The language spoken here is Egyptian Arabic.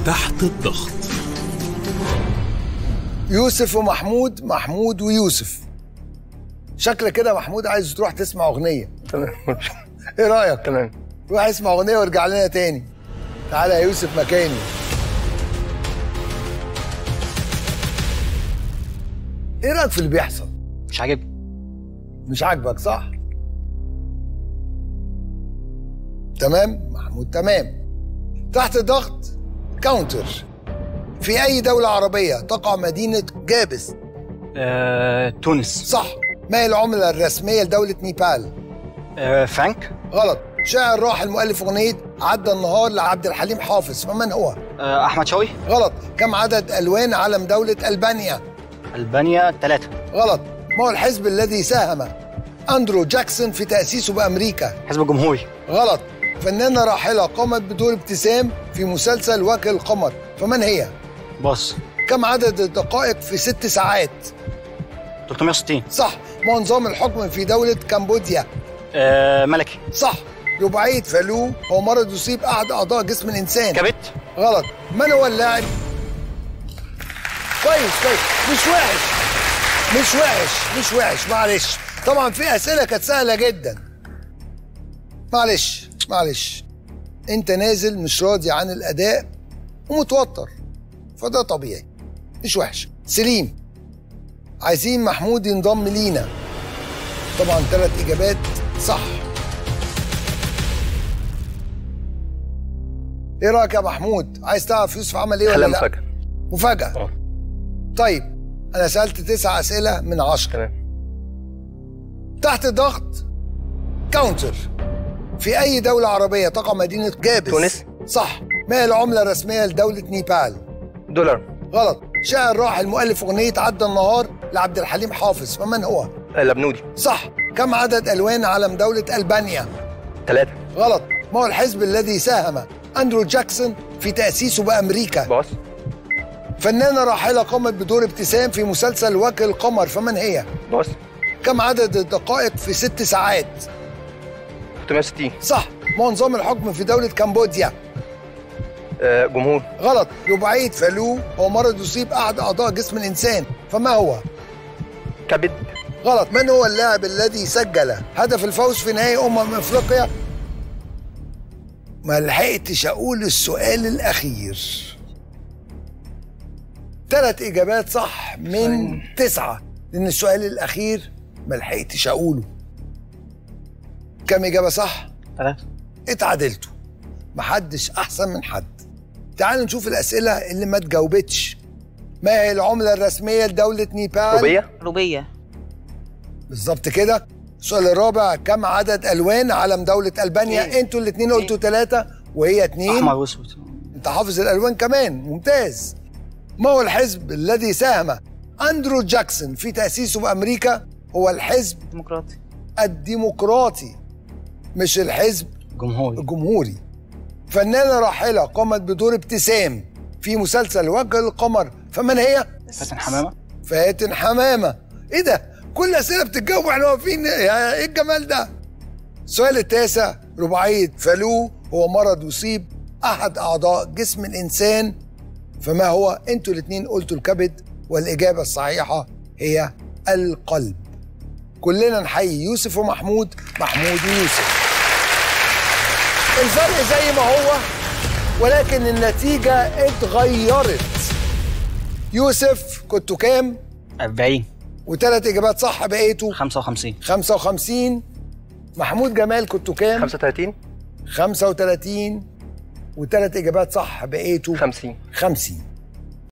تحت الضغط يوسف ومحمود محمود ويوسف شكلك كده محمود عايز تروح تسمع اغنيه تمام ايه رايك تمام روح اسمع اغنيه وارجع لنا تاني تعالى يا يوسف مكاني ايه رايك في اللي بيحصل مش عاجبني مش عاجبك صح تمام محمود تمام تحت ضغط كاونتر في اي دوله عربيه تقع مدينه جابس آه، تونس صح ما هي العمله الرسميه لدوله نيبال آه، فرانك غلط شاعر راحل مؤلف اغنيه عدى النهار لعبد الحليم حافظ فمن هو آه، احمد شوقي غلط كم عدد الوان علم دوله البانيا البانيا ثلاثة غلط ما هو الحزب الذي ساهم اندرو جاكسون في تاسيسه بامريكا حزب الجمهوري غلط فنانة راحلة قامت بدور ابتسام في مسلسل وجه القمر فمن هي؟ باص كم عدد الدقائق في ست ساعات؟ 360 صح ما هو نظام الحكم في دولة كمبوديا؟ آه، ملكي صح رباعية فالو هو مرض يصيب أحد أعضاء جسم الإنسان كبت غلط من هو اللاعب؟ كويس كويس مش وحش مش وحش مش وحش معلش طبعا في أسئلة كانت سهلة جدا معلش معلش انت نازل مش راضي عن الاداء ومتوتر فده طبيعي مش وحش سليم عايزين محمود ينضم لينا طبعا ثلاث اجابات صح ايه رايك يا محمود عايز تعرف يوسف عمل ايه ولا خليها لا مفاجأة مفاجاه اه طيب انا سالت تسع اسئله من عشرة تمام تحت ضغط كاونتر في أي دولة عربية تقع مدينة جابس؟ تونس. صح ما هي العملة الرسمية لدولة نيبال؟ دولار غلط شاعر راحل مؤلف أغنية عدى النهار لعبد الحليم حافظ فمن هو؟ آه، لبنودي صح كم عدد ألوان علم دولة ألبانيا؟ ثلاثة غلط ما هو الحزب الذي ساهم أندرو جاكسون في تأسيسه بأمريكا؟ باص فنانة راحلة قامت بدور ابتسام في مسلسل وجه القمر فمن هي؟ باص كم عدد الدقائق في ست ساعات؟ 360 صح ما هو نظام الحكم في دولة كمبوديا؟ آه، جمهور غلط رباعية فالو هو مرض يصيب أحد أعضاء جسم الإنسان فما هو؟ كبد غلط من هو اللاعب الذي سجل هدف الفوز في نهائي أمم أفريقيا؟ ما لحقتش أقول السؤال الأخير ثلاث إجابات صح من تسعة لأن السؤال الأخير ما لحقتش أقوله كم إجابة صح؟ ثلاثة اتعادلتوا محدش احسن من حد تعالوا نشوف الاسئله اللي ما اتجاوبتش ما هي العمله الرسميه لدوله نيبال روبية روبية بالظبط كده السؤال الرابع كم عدد الوان علم دوله البانيا اتنين. انتوا الاثنين قلتوا ثلاثه وهي اثنين أحمر وأسود انت حافظ الالوان كمان ممتاز ما هو الحزب الذي ساهم اندرو جاكسون في تاسيسه بامريكا هو الحزب ديمقراطي الديمقراطي مش الحزب جمهوري الجمهوري فنانة راحلة قامت بدور ابتسام في مسلسل وجه القمر فمن هي؟ فاتن حمامة فاتن حمامة ايه ده؟ كل أسئلة بتتجاوب واحنا واقفين يا ايه الجمال ده؟ السؤال التاسع رباعية فالو هو مرض يصيب أحد أعضاء جسم الإنسان فما هو؟ انتوا الاتنين قلتوا الكبد والإجابة الصحيحة هي القلب كلنا نحيي يوسف ومحمود محمود ويوسف الفرق زي ما هو ولكن النتيجة اتغيرت يوسف كنتوا كام؟ 40 وثلاث إجابات صح بقيتوا 55 55 محمود جمال كنتوا كام؟ 35 35 وثلاث إجابات صح بقيتوا 50 50